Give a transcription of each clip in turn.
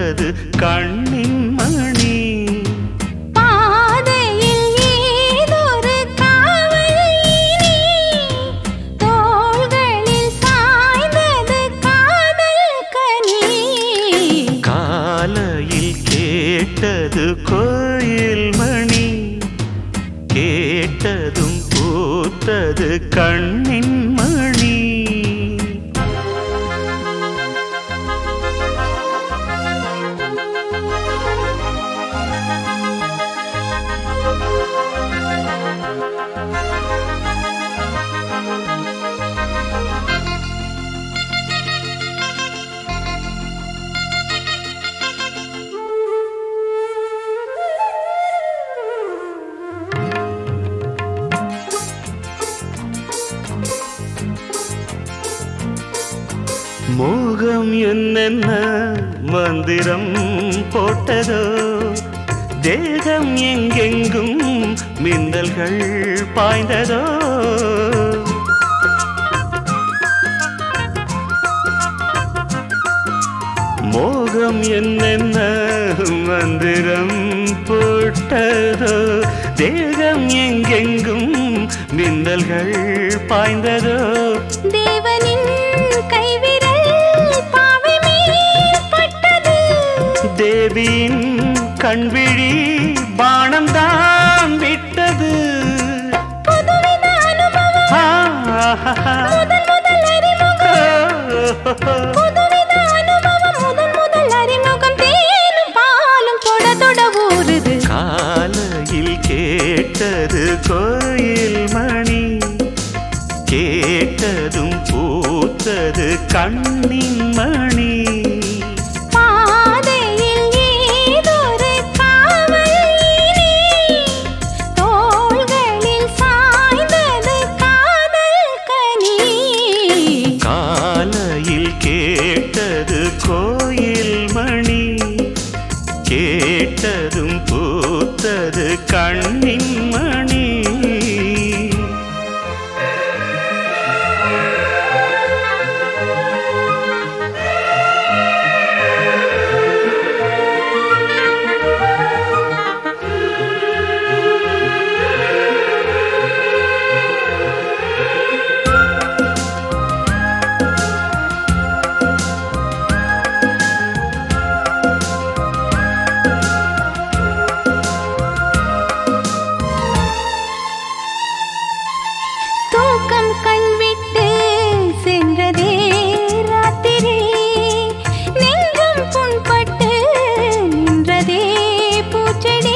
பூத்தது கண்ணின் மணி பாதையில் ஏதொரு காவல் இனி தோள்களில் சாய்ந்தது காதல் கனி காலையில் கேட்டது கோயில் மணி கேட்டதும் பூத்தது கண்ணின் மணி மோகம் என்னென்ன மந்திரம் போட்டதோ தேகம் எங்கெங்கும் மின்னல்கள் பாய்ந்ததோ மோகம் என்னென்ன மந்திரம் போட்டதோ தேகம் எங்கெங்கும் மின்னல்கள் பாய்ந்ததோ தேவனின் கைவிரல் பாவை மேல் பட்டது தேவியின் கண்விழி பானம் தான் விட்டது புதுவித அனுபவம் ஆஹா. முதல் முதல் அறிமுகம் புதுவித அனுபவம் முதல் முதல் அறிமுகம் தேனும் பாலும் தொட தொட ஊறுது காலையில் கேட்டது கோயில் மணி கேட்டதும் பூத்தது கண்ணின் மணி பாதையில் ஏதொரு காவல் இனி தோள்களில் சாய்ந்தது காதல் கனி காலையில் கேட்டது கோயில் மணி கேட்டதும் பூத்தது கண்ணின் மணி தூக்கம் கண் விட்டு சென்றதே ராத்திரி நெஞ்சம் புண்பட்டு நின்றதே பூச்செடி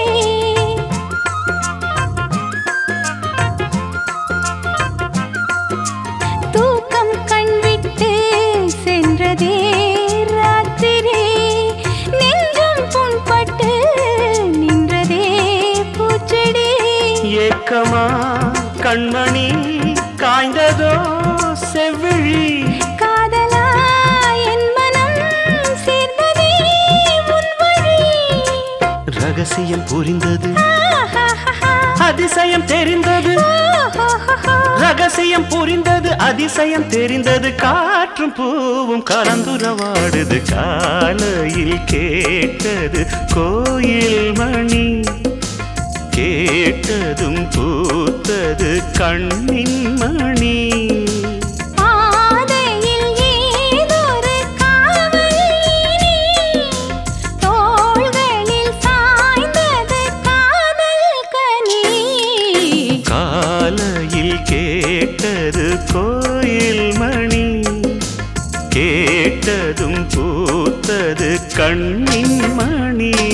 தூக்கம் கண் விட்டு சென்றதே ராத்திரி நெஞ்சம் புண்பட்டு நின்றதே பூச்செடி ஏக்கமா கண்மணி காய்ந்ததோ செவ்விழி காதலா என் மனம் சேர்ந்ததே உன் வழி ரகசியம் புரிந்தது ஆஹாஹாஹா. அதிசயம் தெரிந்தது ஓஹோஹோஹோ. ரகசியம் புரிந்தது அதிசயம் தெரிந்தது காற்றும் பூவும் கலந்துரவாடுது காலையில் கேட்டது கோயில் மணி கேட்டதும் பூத்தது கண்ணின் மணி பாதையில் ஏதொரு காவல் இனி தோள்களில் சாய்ந்தது காதல் கனி காலையில் கேட்டது கோயில் மணி கேட்டதும் பூத்தது கண்ணின் மணி